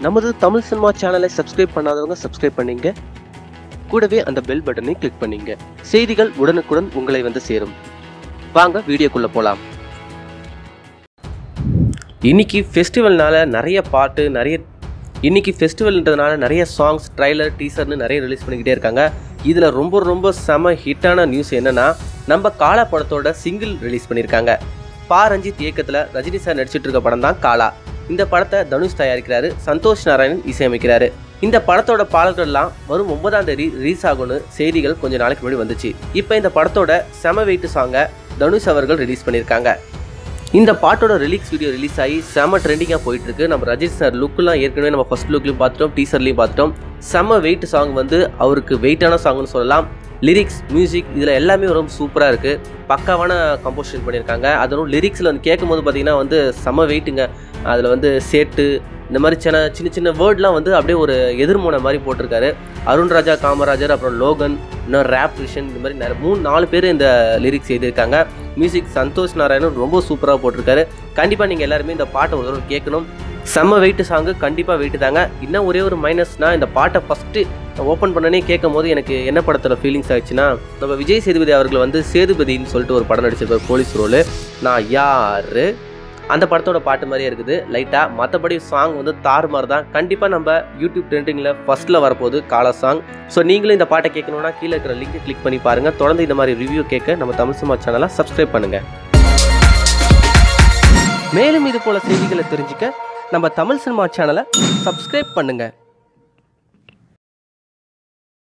நமது தமிழ் சினிமா சேனலை சப்ஸ்கிரைப் பண்ணாதவங்க சப்ஸ்கிரைப் பண்ணீங்க கூடவே அந்த பெல் பட்டனை கிளிக் பண்ணீங்க செய்திகள் உடனுக்குடன் உங்களை வந்து சேரும் வாங்க வீடியோக்குள்ள போலாம் இன்னைக்கு ஃபெஸ்டிவல்னால நிறைய பாட்டு நிறைய இன்னைக்கு ஃபெஸ்டிவல்ன்றதுனால நிறைய சாங்ஸ் ட்ரைலர் டீசர்னு நிறைய ரிலீஸ் பண்ணிக்கிட்டே இருக்காங்க இதில் ரொம்ப ரொம்ப செம ஹிட்டான நியூஸ் என்னன்னா நம்ம காலா படத்தோட சிங்கிள் ரிலீஸ் பண்ணியிருக்காங்க பா ரஞ்சித் இயக்கத்தில் ரஜினி சார் நடிச்சிட்டு இருக்க படம் தான் காலா இந்த படத்தை தனுஷ் தயாரிக்கிறாரு சந்தோஷ் நாராயணன் இசையமைக்கிறாரு இந்த படத்தோட பாடல்கள்லாம் வரும் ஒன்பதாம் தேதி ரிலீஸ் ஆகும்னு செய்திகள் கொஞ்ச நாளைக்கு முன்னாடி வந்துச்சு இப்போ இந்த படத்தோட செம வெயிட் சாங்கை தனுஷ் அவர்கள் ரிலீஸ் பண்ணியிருக்காங்க இந்த பாட்டோட ரிலீக்ஸ் வீடியோ ரிலீஸ் ஆகி செம ட்ரெண்டிங்காக போயிட்டு இருக்கு நம்ம ரஜித் சார் லுக்கெலாம் ஏற்கனவே நம்ம ஃபர்ஸ்ட் லுக்லையும் பார்த்துட்டோம் டீசர்லையும் பார்த்துட்டோம் செம வெயிட் சாங் வந்து அவருக்கு வெயிட்டான சாங்னு சொல்லலாம் லிரிக்ஸ் மியூசிக் இதில் எல்லாமே ரொம்ப சூப்பராக இருக்குது பக்காவான கம்போசிஷன் பண்ணியிருக்காங்க அதுவும் லிரிக்ஸில் வந்து கேட்கும்போது பார்த்தீங்கன்னா வந்து செம வெயிட்டுங்க அதில் வந்து சேட்டு இந்த மாதிரி சின்ன சின்ன சின்ன வேர்ட்லாம் வந்து அப்படியே ஒரு எதிர்மோன மாதிரி போட்டிருக்காரு அருண் ராஜா காமராஜர் அப்புறம் லோகன் இன்னும் ரேப் விஷன் இந்த மாதிரி நிறைய மூணு நாலு பேர் இந்த லிரிக்ஸ் எழுதியிருக்காங்க மியூசிக் சந்தோஷ் நாராயணன் ரொம்ப சூப்பராக போட்டிருக்காரு கண்டிப்பாக நீங்கள் எல்லாருமே இந்த பாட்டை ஒரு தடவை கேட்கணும் செம்ம வெயிட்டு சாங்கு கண்டிப்பாக வெயிட்டு தாங்க இன்னும் ஒரே ஒரு மைனஸ்னால் இந்த பாட்டை ஃபஸ்ட்டு ஓப்பன் பண்ணனே கேட்கும் போது எனக்கு என்ன படத்தில் ஃபீலிங்ஸ் ஆயிடுச்சுன்னா நம்ம விஜய் சேதுபதி அவர்கள் வந்து சேதுபதின்னு சொல்லிட்டு ஒரு படம் நடிச்சிருப்பார் போலீஸ் ரோலு நான் யாரு அந்த படத்தோட பாட்டு மாதிரியே இருக்குது லைட்டாக மற்றபடி சாங் வந்து தாறுமாறு தான் கண்டிப்பாக நம்ம யூடியூப் ட்ரெண்டிங்கில் ஃபஸ்ட்டில் வரப்போகுது காலா சாங் ஸோ நீங்களும் இந்த பாட்டை கேட்கணுன்னா கீழே இருக்கிற லிங்க் கிளிக் பண்ணி பாருங்கள் தொடர்ந்து இந்த மாதிரி ரிவ்யூ கேட்க நம்ம தமிழ் சினிமா சேனலை சப்ஸ்கிரைப் பண்ணுங்கள் மேலும் இது போல செய்திகளை தெரிஞ்சுக்க நம்ம தமிழ் சினிமா சேனலை சப்ஸ்கிரைப் பண்ணுங்கள்